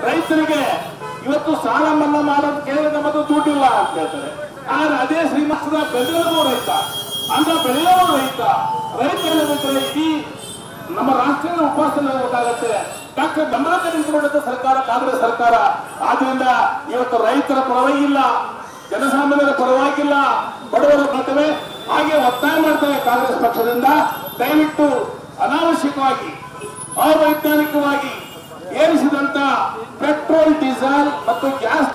ರೈತರಿಗೆ ಇವತ್ತು ಸಾಲ ಮನ್ನಾ ಮಾಡೋದು ಕೇಳಿದ್ರೆ ನಮ್ಮದು ದುಡ್ಡಿಲ್ಲ ಅಂತ ಹೇಳ್ತಾರೆ ಆದ್ರೆ ಅದೇ ಶ್ರೀಮಂತದ ಬೆಳೆಯುವ ರೈತ ಅಂದ್ರೆ ಬೆಳೆಯುವ ರೈತ ರೈತರ ರೈತರು ಇಡೀ ನಮ್ಮ ರಾಷ್ಟ್ರೀಯ ಉಪವಾಸದಲ್ಲಿ ಹೋಗಬೇಕಾಗತ್ತೆ ಡಾಕ್ಟರ್ ಬೆಂಬಲಕ್ಕೆ ನಿಂತುಕೊಂಡಂತ ಸರ್ಕಾರ ಕಾಂಗ್ರೆಸ್ ಸರ್ಕಾರ ಆದ್ರಿಂದ ಇವತ್ತು ರೈತರ ಪರವಾಗಿಲ್ಲ ಜನಸಾಮಾನ್ಯರ ಪರವಾಗಿಲ್ಲ ಬಡವರ ಪರವೇ ಹಾಗೆ ಒತ್ತಾಯ ಮಾಡ್ತೇವೆ ಕಾಂಗ್ರೆಸ್ ಪಕ್ಷದಿಂದ ದಯವಿಟ್ಟು ಅನಾವಶ್ಯಕವಾಗಿ ಅವೈಜ್ಞಾನಿಕವಾಗಿ ಏರಿಸಿದಂತ ಪೆಟ್ರೋಲ್ ಡೀಸೆಲ್ ಮತ್ತು ಗ್ಯಾಸ್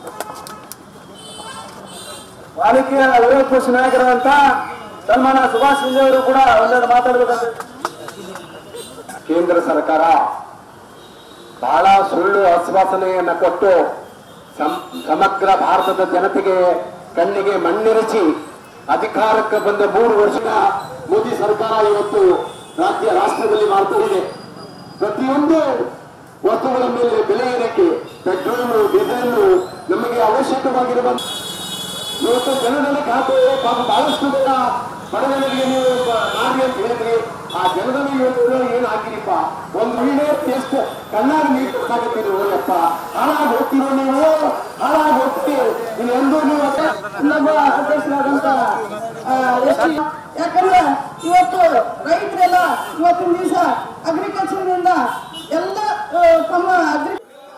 ಪಾಲಿಕೆಯ ವಿರೋಧ ಪಕ್ಷ ನಾಯಕರಾದಂತ ಸನ್ಮಾನ ಸುಭಾಷ್ ಶಿಂದೆ ಅವರು ಕೂಡ ಒಂದೆರಡು ಮಾತಾಡಬೇಕಂತ ಕೇಂದ್ರ ಸರ್ಕಾರ ಬಹಳ ಸುಳ್ಳು ಆಶ್ವಾಸನೆಯನ್ನ ಕೊಟ್ಟು ಸಂ- ಸಮಗ್ರ ಭಾರತದ ಜನತೆಗೆ ಕಣ್ಣಿಗೆ ಮಣ್ಣಿರಿಸಿ ಅಧಿಕಾರಕ್ಕೆ ಬಂದ ಮೂರು ವರ್ಷದ ಮೋದಿ ಸರ್ಕಾರ ಇವತ್ತು ರಾಜ್ಯ ರಾಷ್ಟ್ರದಲ್ಲಿ ಮಾಡ್ತಾ ಇದೆ ಪ್ರತಿಯೊಂದು ವಸ್ತುಗಳ ಮೇಲೆ ಬೆಲೆ ಏರಿಕೆ ಪೆಟ್ರೋಲು ಡೀಸೆಲ್ ನಮಗೆ ಅವಶ್ಯಕವಾಗಿರುವಂತ ಇವತ್ತು ಜನಧನ ಖಾತೆ ಪಾಪ ಬಹಳಷ್ಟು ಜನ ಬಡಜನರಿಗೆ ನೀವು ಬ- ಮಾಡಿ ಅಂತ ಹೇಳಿದ್ರಿ ಆ ಜನಧನ ಯೋಜನೆ ಏನ್ ಹಾಕಿರಿಪ್ಪ ಒಂದು ಮಹಿಳೆ ಎಷ್ಟು ಕಣ್ಣಾಗಿ ನೀರು ಕೊಡ್ತಾಗತ್ತೀರಿ ಯಪ್ಪ ಹಾಳಾಗಿ ಹೋಗ್ತಿರೋ ನೀವು ಹಾಳಾಗಿ ಹೋಗ್ತೀರಿ ನೀವು ಎಂದೂ ನೀವು ಅದ- ನಮ್ಮ ಅಧ್ಯಕ್ಷರಾದಂತ ಆ, ಎಸ್ ಟಿ ಯಾಕಂದ್ರೆ ಇವತ್ತು ರೈತರೆಲ್ಲ ಇವತ್ತಿನ ದಿವಸ ಅಗ್ರಿಕಲ್ಚರ್ ನಿಂದ ಎಲ್ಲ ಆ, ತಮ್ಮ ಅಗ್ರಿ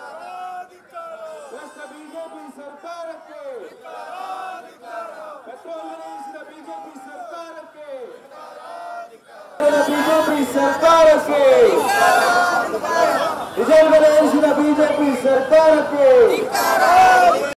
ಬಿಜೆಪಿ ಸರ್ಕಾರಕ್ಕೆ ಪೆಟ್ರೋಲ್ ನಿಲ್ಲಿಸಿದ ಬಿಜೆಪಿ ಸರ್ಕಾರಕ್ಕೆ ಬಿಜೆಪಿ ಸರ್ಕಾರಕ್ಕೆ ಡೀಸೆಲ್ ಬೆಲೆ ಏರಿಸಿದ ಬಿಜೆಪಿ ಸರ್ಕಾರಕ್ಕೆ